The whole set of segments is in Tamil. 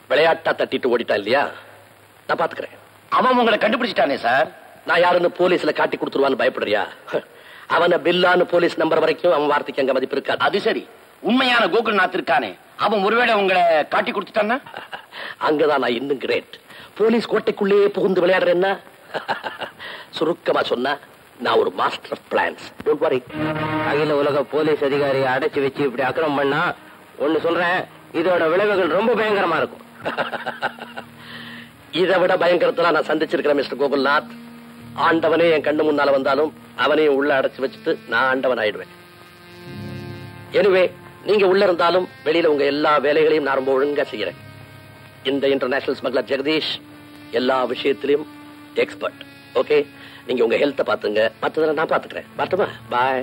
விளையாட்டா தட்டிட்டு ஓடிட்டான் இல்லையா நான் பாத்துக்கிறேன் அவன் உங்களை கண்டுபிடிச்சிட்டானே சார் நான் யாருன்னு போலீஸ்ல காட்டி கொடுத்துருவான்னு பயப்படுறியா அவனை பில்லான்னு போலீஸ் நம்பர் வரைக்கும் அவன் வார்த்தைக்கு அங்க மதிப்பு இருக்காது அது சரி உண்மையான கோகுல்நாத் இருக்கானே அவன் ஒருவேளை உங்களை காட்டி கொடுத்துட்டான்னா அங்கதான் நான் இன்னும் கிரேட் போலீஸ் கோட்டைக்குள்ளேயே புகுந்து விளையாடுறேன்னா சுருக்கமா சொன்னா நான் ஒரு master of plants don't worry அகில உலக போலீஸ் அதிகாரியை அடைச்சு வச்சு இப்படி அக்கிரமம் பண்ணா ஒன்னு சொல்றேன் இதோட விளைவுகள் ரொம்ப பயங்கரமா இருக்கும் இதை விட பயங்கரத்தெல்லாம் நான் சந்திச்சிருக்கிறேன் மிஸ்டர் கோகுல்நாத் ஆண்டவனே என் கண்ணு முன்னால வந்தாலும் அவனையும் உள்ள அடைச்சு வச்சுட்டு நான் ஆண்டவன் ஆயிடுவேன் எனிவே நீங்க உள்ள இருந்தாலும் வெளியில உங்க எல்லா வேலைகளையும் நான் ரொம்ப ஒழுங்கா செய்யறேன் இந்த இன்டர்நேஷனல் ஸ்மக்லர் ஜெகதீஷ் எல்லா விஷயத்திலும் எக்ஸ்பர்ட் ஓகே நீங்க உங்க ஹெல்த்த பாத்துங்க மத்ததெல்லாம் நான் பாத்துக்கிறேன் பார்த்துமா பாய்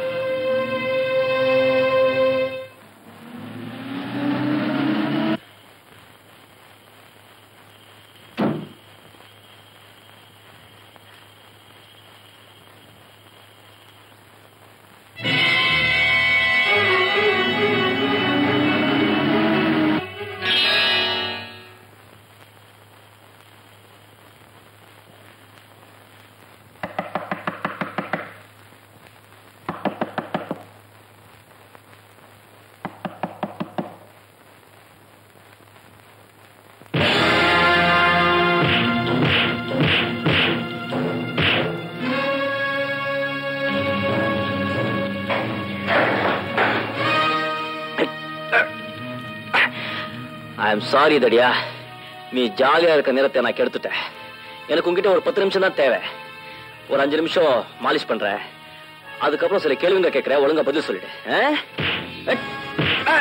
ஐ எம் சாரி தடியா நீ ஜாலியா இருக்க நேரத்தை நான் கெடுத்துட்டேன் எனக்கு உங்ககிட்ட ஒரு பத்து நிமிஷம் தான் தேவை ஒரு அஞ்சு நிமிஷம் மாலிஷ் பண்றேன் அதுக்கப்புறம் சில கேள்விங்க கேட்கிறேன் ஒழுங்கா பதில் சொல்லிடு ஆ? அட். ஆ.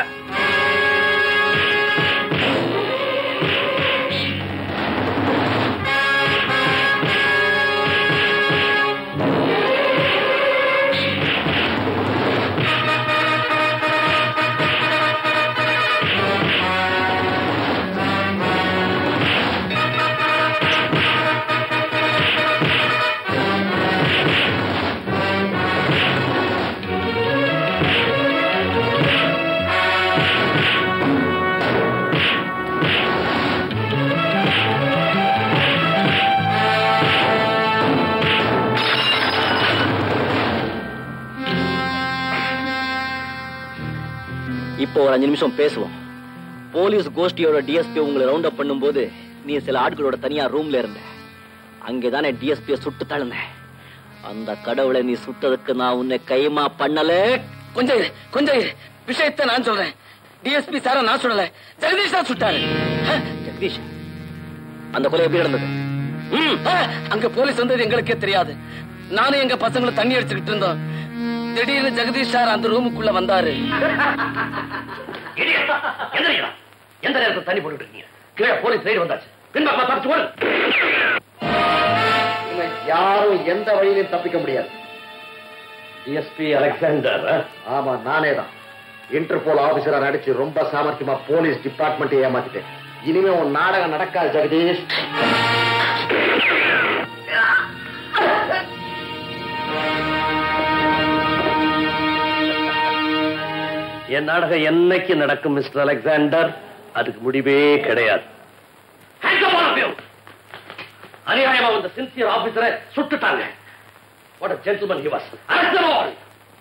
இப்போ ஒரு அஞ்சு நிமிஷம் பேசுவோம் போலீஸ் கோஷ்டியோட டிஎஸ்பி உங்களை ரவுண்ட் அப் பண்ணும்போது நீ சில ஆட்களோட தனியா ரூம்ல இருந்த அங்கேதானே டிஎஸ்பிய சுட்டு தள்ளுன அந்த கடவுளை நீ சுட்டதுக்கு நான் உன்னை கைமா பண்ணல கொஞ்சம் இரு, கொஞ்சம் இரு. விஷயத்தை நான் சொல்றேன் டிஎஸ்பி சார நான் சொல்லல ஜெகதீஷ் தான் சுட்டாரு ஆ, ஜெகதீஷ் அந்த கொலை எப்படி நடந்தது ம், ஆ, அங்க போலீஸ் வந்தது எங்களுக்கே தெரியாது நானும் எங்க பசங்களும் தண்ணி அடிச்சுக்கிட்டு இருந்தோம் திடீர்னு ஜெகதீஷ் சார் அந்த ரூமுக்குள்ள வந்தாரு எந்திரிக்கலாம் எந்த நேரத்தில் தண்ணி போட்டுட்டு இருக்கீங்க கீழே போலீஸ் ரைடு வந்தாச்சு பின்பக்கமா தப்பிச்சு ஓடு யாரும் எந்த வழியிலும் தப்பிக்க முடியாது டிஎஸ்பி அலெக்சாண்டர் ஆமா நானே தான் இன்டர்போல் ஆபீசரா நடிச்சு ரொம்ப சாமர்த்தியமா போலீஸ் டிபார்ட்மெண்ட் ஏமாத்திட்டேன் இனிமே உன் நாடகம் நடக்காது ஜெகதீஷ் என் நாடகம் என்னைக்கு நடக்கும் மிஸ்டர் அலெக்சாண்டர் அதுக்கு முடிவே கிடையாது Hands up, all of you! அநியாயமா வந்த சின்சியர் ஆபீசரை சுட்டுட்டாங்க What a gentleman he was. Arrest them all!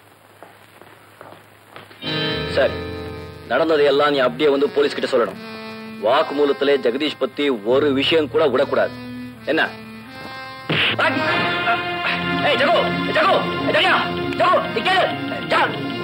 சரி நடந்ததை எல்லாம் நீ அப்படியே வந்து போலீஸ் கிட்ட சொல்லணும் வாக்குமூலத்திலே ஜெகதீஷ் பத்தி ஒரு விஷயம் கூட விடக்கூடாது என்ன ஏய் ஜகோ ஜகோ ஜெயா ஜகோ இங்கே ஜா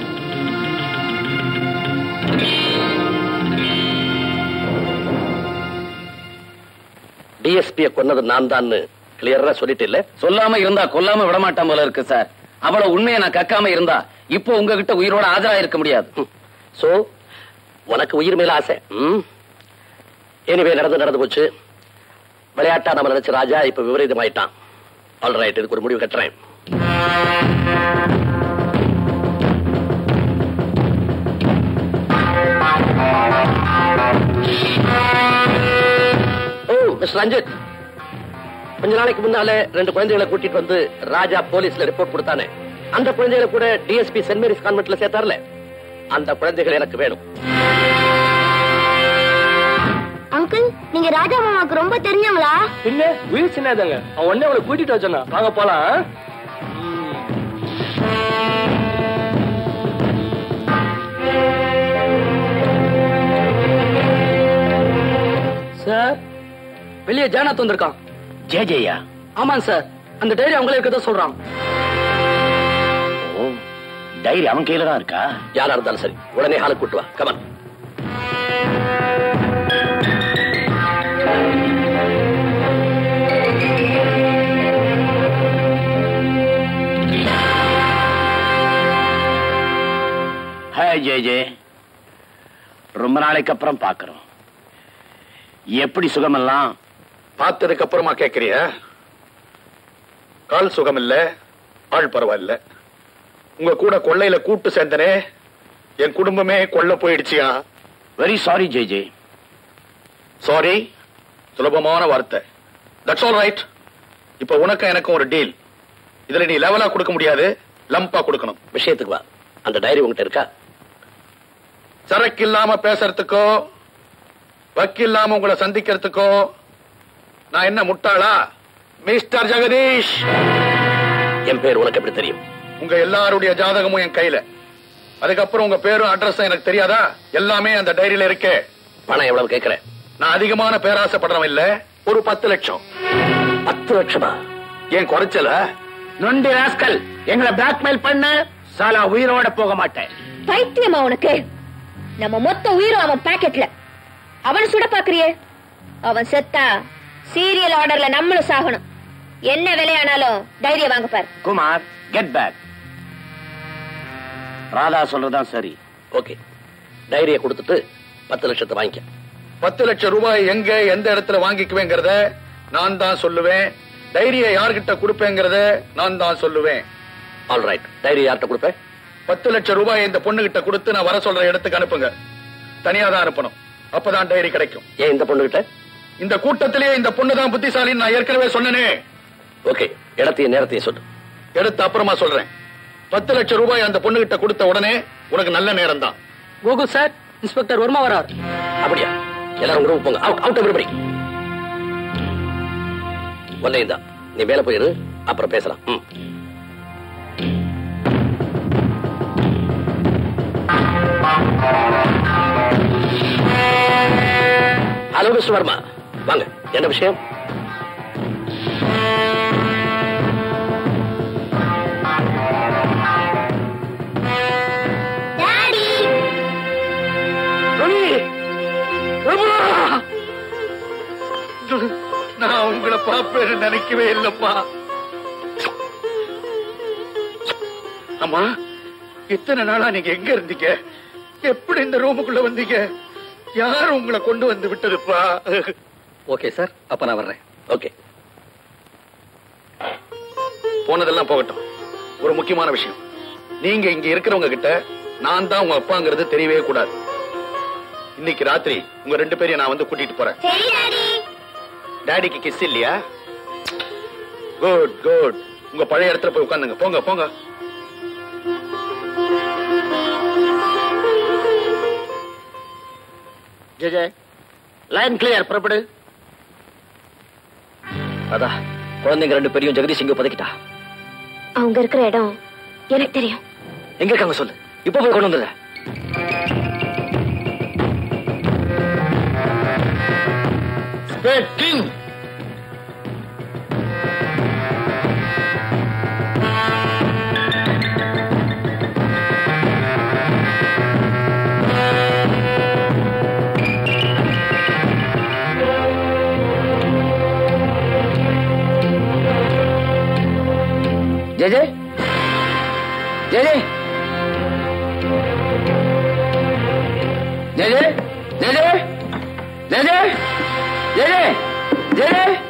டிஎஸ்பியை கொன்னது நான் தான் கிளியரா சொல்லிட்டு இல்ல சொல்லாம இருந்தா கொல்லாம விட மாட்டான் போல இருக்கு சார் அவள உண்மையை நான் கக்காம இருந்தா இப்போ உங்ககிட்ட உயிரோட ஆஜரா இருக்க முடியாது சோ உனக்கு உயிர் மேல ஆசை எனிவே நடந்து நடந்து போச்சு விளையாட்டா நம்ம நினைச்ச ராஜா இப்ப விபரீதமாயிட்டான் ஆல் ரைட் இதுக்கு ஒரு முடிவு கட்டுறேன் ஓ மிஸ்டர் ரஞ்சித் கொஞ்ச நாளைக்கு முன்னால ரெண்டு குழந்தைகளை கூட்டிட்டு வந்து ராஜா போலீஸ்ல ரிப்போர்ட் கொடுத்தானே அந்த குழந்தைகளை கூட டிஎஸ்பி சென்ட் மேரிஸ் கான்வென்ட்ல சேர்த்தார்ல அந்த குழந்தைகள் எனக்கு வேணும் அங்கிள் நீங்க ராஜா மாமாவுக்கு ரொம்ப தெரிஞ்சவங்களா பின்ன உயிர் சின்னதாங்க அவன் உடனே அவளை கூட்டிட்டு வச்சானா வாங்க போலாம் சார் வெளியே ஜானாத் வந்திருக்கான் ஜே ஜெயா ஆமாங்க சார் அந்த டைரி அவங்களே இருக்கதா சொல்றான் ஓ டைரி அவன் கையில தான் இருக்கா யாரா இருந்தாலும் சரி உடனே ஹாலுக்கு கூட்டு வா கமன் ஹாய் ஜே ஜே ரொம்ப நாளைக்கு அப்புறம் பாக்குறோம் எப்படி சுகமெல்லாம் பார்த்ததுக்கு அப்புறமா கேக்குறிய கால் சுகம் இல்ல ஆள் பரவாயில்ல உங்க கூட கொள்ளையில கூட்டு சேர்ந்தனே என் குடும்பமே கொள்ள போயிடுச்சியா very sorry J J sorry சுலபமான வார்த்தை தட்ஸ் ஆல் ரைட் இப்ப உனக்கும் எனக்கும் ஒரு டீல் இதுல நீ லெவலா கொடுக்க முடியாது லம்பா கொடுக்கணும் விஷயத்துக்கு வா அந்த டைரி உங்ககிட்ட இருக்கா சரக்கு இல்லாம பேசுறதுக்கோ வக்கு இல்லாம உங்களை சந்திக்கிறதுக்கோ நான் என்ன முட்டாளா மிஸ்டர் ஜெகதீஷ் என் பேர் உனக்கு எப்படி தெரியும் உங்க எல்லாருடைய ஜாதகமும் என் கையில அதுக்கப்புறம் உங்க பேரும் அட்ரஸும் எனக்கு தெரியாதா எல்லாமே அந்த டைரியில இருக்கு பணம் எவ்வளவு கேட்கிறேன் நான் அதிகமான பேராசைப்படுறவன் இல்ல ஒரு பத்து லட்சம் பத்து லட்சமா ஏன் குறைச்சல நொண்டி ராஸ்கல் எங்களை பிளாக்மெயில் பண்ண சாலா உயிரோட போக மாட்டேன் பைத்தியமா உனக்கு நம்ம மொத்த உயிரும் அவன் பாக்கெட்ல அவன் சுட பாக்குறியே அவன் செத்தா சீரியல் ஆர்டர்ல நம்மளும் சாகணும் என்ன விலையானாலும் தைரியம் வாங்க பாரு குமார் கெட் பேக் ராதா சொல்றதுதான் சரி ஓகே டைரியை கொடுத்துட்டு பத்து லட்சத்தை வாங்கிக்க பத்து லட்சம் ரூபாய் எங்க எந்த இடத்துல வாங்கிக்குவேங்கிறத நான் தான் சொல்லுவேன் டைரியை யார்கிட்ட கொடுப்பேங்கிறத நான் தான் சொல்லுவேன் ஆல் ரைட் டைரி யார்கிட்ட கொடுப்பேன் பத்து லட்சம் ரூபாய் இந்த பொண்ணுகிட்ட கொடுத்து நான் வர சொல்ற இடத்துக்கு அனுப்புங்க தனியா தான் அனுப்பணும் அப்பதான் டைரி கிடைக்கும் ஏன் இந்த பொண்ணுகிட்ட இந்த கூட்டத்திலேயே இந்த பொண்ணு தான் புத்திசாலின்னு நான் ஏற்கனவே சொன்னனே ஓகே இடத்தையும் நேரத்தையும் சொல்லு எடுத்து அப்புறமா சொல்றேன் பத்து லட்சம் ரூபாய் அந்த பொண்ணுகிட்ட கொடுத்த உடனே உனக்கு நல்ல நேரம் தான் கோகுல் சார் இன்ஸ்பெக்டர் வர்மா வரார் அப்படியா எல்லாரும் ரூம் போங்க அவுட் அவுட் எவ்ரிபடி ஒன்னையும் தான் நீ மேல போயிரு அப்புறம் பேசலாம் ம். ஹலோ மிஸ்டர் வர்மா வாங்க என்ன விஷயம் டாடி நான் உங்களை பாப்பேன்னு நினைக்கவே இல்லப்பா அம்மா இத்தனை நாளா நீங்க எங்க இருந்தீங்க எப்படி இந்த ரூமுக்குள்ள வந்தீங்க யார் உங்களை கொண்டு வந்து விட்டதுப்பா ஓகே சார் அப்ப நான் வர்றேன் ஓகே போனதெல்லாம் போகட்டும் ஒரு முக்கியமான விஷயம் நீங்க இங்க இருக்கிறவங்க கிட்ட நான் தான் உங்க அப்பாங்கிறது தெரியவே கூடாது இன்னைக்கு ராத்திரி உங்க ரெண்டு பேரையும் நான் வந்து கூட்டிட்டு போறேன் சரி டாடி டாடிக்கு கிஸ் இல்லையா குட் குட் உங்க பழைய இடத்துல போய் உட்காந்துங்க போங்க போங்க ஜெஜே லைன் கிளியர் புறப்படு அதான் குழந்தைங்க ரெண்டு பேரையும் ஜெகதீஷ் இங்க பதுக்கிட்டா அவங்க இருக்கிற இடம் எனக்கு தெரியும் எங்க இருக்காங்க சொல்லு இப்ப போய் கொண்டு வந்துடுறேன் king J J J J J J J J J J J J J